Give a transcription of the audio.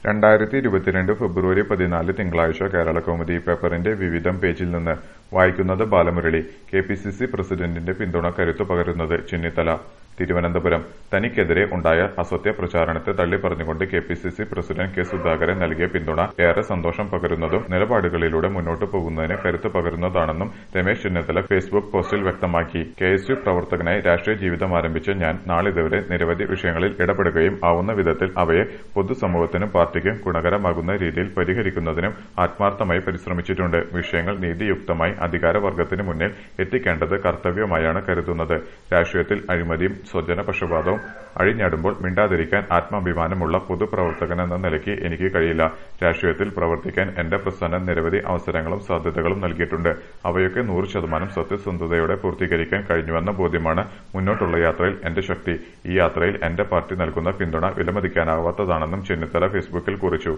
രണ്ടായിരത്തി ഇരുപത്തിരണ്ട് ഫെബ്രുവരി പതിനാല് തിങ്കളാഴ്ച കേരളകൗമുദി പേപ്പറിന്റെ വിവിധം പേജിൽ നിന്ന് വായിക്കുന്നത് Balamurali K P C C പ്രസിഡന്റിന്റെ പിന്തുണ കരുത്തു പകരുന്നത് ചെന്നിത്തല തിരുവനന്തപുരം തനിക്കെതിരെ ഉണ്ടായ അസത്യ പ്രചാരണത്തെ തള്ളിപ്പറഞ്ഞുകൊണ്ട് K P C C president K Sudhakaran നൽകിയ പിന്തുണ ഏറെ സന്തോഷം പകരുന്നതും നിലപാടുകളിലൂടെ മുന്നോട്ടു പോകുന്നതിന് കരുത്തു പകരുന്നതാണെന്നും രമേശ് ചെന്നിത്തല ഫേസ്ബുക്ക് പോസ്റ്റിൽ വ്യക്തമാക്കി കെ എസ് യു പ്രവർത്തകനായി രാഷ്ട്രീയ ജീവിതം ആരംഭിച്ച ഞാൻ നാളിതുവരെ നിരവധി വിഷയങ്ങളിൽ ഇടപെടുകയും ആവുന്ന വിധത്തിൽ അവയെ പൊതുസമൂഹത്തിനും പാർട്ടിക്കും ഗുണകരമാകുന്ന രീതിയിൽ പരിഹരിക്കുന്നതിനും ആത്മാർത്ഥമായി പരിശ്രമിച്ചിട്ടുണ്ട് വിഷയങ്ങൾ നീതിയുക്തമായി അധികാരവർഗത്തിന് മുന്നിൽ എത്തിക്കേണ്ടത് കർത്തവ്യമായാണ് കരുതുന്നത് രാഷ്ട്രീയത്തിൽ അഴിമതിയും സ്വജനപക്ഷപാതവും അഴിഞ്ഞാടുമ്പോൾ മിണ്ടാതിരിക്കാൻ ആത്മാഭിമാനമുള്ള പൊതുപ്രവർത്തകനെന്ന നിലയ്ക്ക് എനിക്ക് കഴിയില്ല രാഷ്ട്രീയത്തിൽ പ്രവർത്തിക്കാൻ എന്റെ പ്രസ്ഥാനം നിരവധി അവസരങ്ങളും സാധ്യതകളും നൽകിയിട്ടുണ്ട് അവയൊക്കെ നൂറ് ശതമാനം സത്യസന്ധതയോടെ പൂർത്തീകരിക്കാൻ കഴിഞ്ഞുവെന്ന ബോധ്യമാണ് മുന്നോട്ടുള്ള യാത്രയിൽ എന്റെ ശക്തി ഈ യാത്രയിൽ എന്റെ പാർട്ടി നൽകുന്ന പിന്തുണ വിലമതിക്കാനാവാത്തതാണെന്നും ചെന്നിത്തല ഫേസ്ബുക്കിൽ കുറിച്ചു